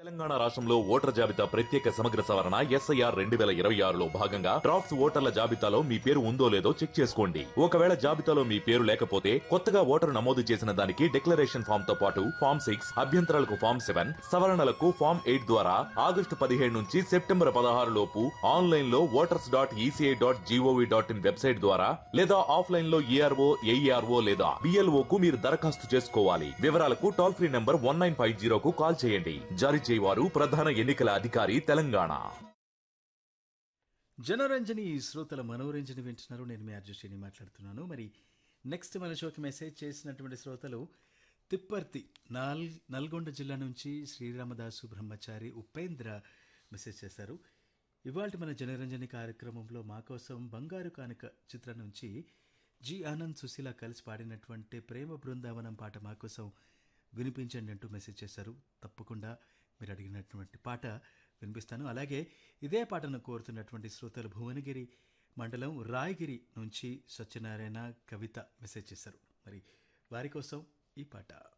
తెలంగాణ రాష్ట్రంలో ఓటర్ జాబితా ప్రత్యేక సమగ్ర సవరణ ఎస్ఐఆర్ రెండు వేల ఇరవై ఆరులో భాగంగా డ్రాఫ్ట్స్ ఓటర్ల జాబితాలో మీ పేరు ఉందో లేదో చెక్ చేసుకోండి ఒకవేళ జాబితాలో మీ పేరు లేకపోతే కొత్తగా ఓటరు నమోదు చేసిన దానికి డిక్లరేషన్ ఫామ్ తో పాటు ఫామ్ సిక్స్ అభ్యంతరాలకు ఫామ్ సెవెన్ సవరణలకు ఫామ్ ఎయిట్ ద్వారా ఆగస్టు పదిహేడు నుంచి సెప్టెంబర్ పదహారు లోపు ఆన్లైన్ లో voters dot ECI dot gov dot in website ద్వారా లేదా ఆఫ్లైన్ లో ఈఆర్ఓ ఏఈఆర్ఓ లేదా బిఎల్ఓ కు మీరు దరఖాస్తు చేసుకోవాలి వివరాలకు toll free number one nine five జీరోకు కాల్ చేయండి జారీ చేయవారు ప్రధాన ఎన్నికల అధికారి తెలంగాణ జనరంజని శ్రోతల మనోరంజని వింటున్నారు నేను మీ అర్జుషిని మాట్లాడుతున్నాను మరి నెక్స్ట్ మన షోకి మెసేజ్ చేసినటువంటి శ్రోతలు తిప్పర్తి నాల్ నల్గొండ జిల్లా నుంచి శ్రీరామదాసు బ్రహ్మచారి ఉపేంద్ర మెసేజ్ చేశారు ఇవాళ మన జనరంజని కార్యక్రమంలో మా కోసం బంగారు కానుక చిత్రం నుంచి జి ఆనంద్ సుశీల కలిసి పాడినటువంటి ప్రేమ బృందావనం పాట మా కోసం వినిపించండి అంటూ మెసేజ్ చేశారు తప్పకుండా మీరు అడిగినటువంటి పాట వినిపిస్తాను అలాగే ఇదే పాటను కోరుతున్నటువంటి శ్రోతలు భువనగిరి మండలం రాయగిరి నుంచి సత్యనారాయణ కవిత మెసేజ్ చేశారు మరి వారి కోసం ఈ పాట